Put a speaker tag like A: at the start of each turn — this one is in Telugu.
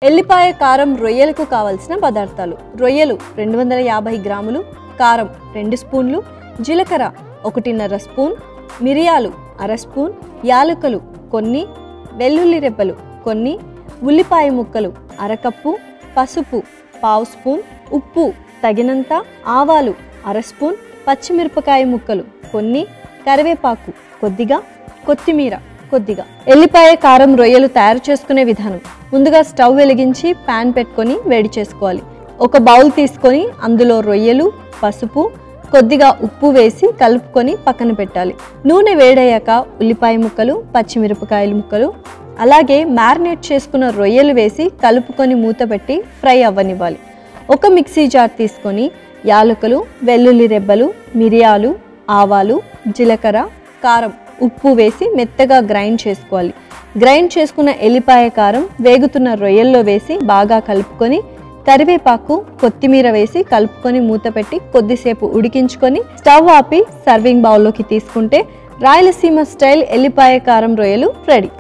A: ఎల్లిపాయ కారం రొయ్యలకు కావలసిన పదార్థాలు రొయ్యలు రెండు వందల యాభై గ్రాములు కారం రెండు స్పూన్లు జీలకర్ర ఒకటిన్నర స్పూన్ మిరియాలు అర స్పూన్ యాలకులు కొన్ని వెల్లుల్లి రెబ్బలు కొన్ని ఉల్లిపాయ ముక్కలు అరకప్పు పసుపు పావు స్పూన్ ఉప్పు తగినంత ఆవాలు అర స్పూన్ పచ్చిమిరపకాయ ముక్కలు కొన్ని కరివేపాకు కొద్దిగా కొత్తిమీర కొద్దిగా ఎల్లిపాయ కారం రొయ్యలు తయారు చేసుకునే విధానం ముందుగా స్టవ్ వెలిగించి పాన్ పెట్టుకొని వేడి చేసుకోవాలి ఒక బౌల్ తీసుకొని అందులో రొయ్యలు పసుపు కొద్దిగా ఉప్పు వేసి కలుపుకొని పక్కన పెట్టాలి నూనె వేడయ్యాక ఉల్లిపాయ ముక్కలు పచ్చిమిరపకాయల ముక్కలు అలాగే మ్యారినేట్ చేసుకున్న రొయ్యలు వేసి కలుపుకొని మూత పెట్టి ఫ్రై అవ్వనివ్వాలి ఒక మిక్సీ జార్ తీసుకొని యాలకులు వెల్లుల్లి రెబ్బలు మిరియాలు ఆవాలు జీలకర్ర కారం ఉప్పు వేసి మెత్తగా గ్రైండ్ చేసుకోవాలి గ్రైండ్ చేసుకున్న ఎల్లిపాయ కారం వేగుతున్న రొయ్యల్లో వేసి బాగా కలుపుకొని కరివేపాకు కొత్తిమీర వేసి కలుపుకొని మూత పెట్టి కొద్దిసేపు ఉడికించుకొని స్టవ్ ఆపి సర్వింగ్ బౌల్లోకి తీసుకుంటే రాయలసీమ స్టైల్ ఎల్లిపాయ కారం రొయ్యలు రెడీ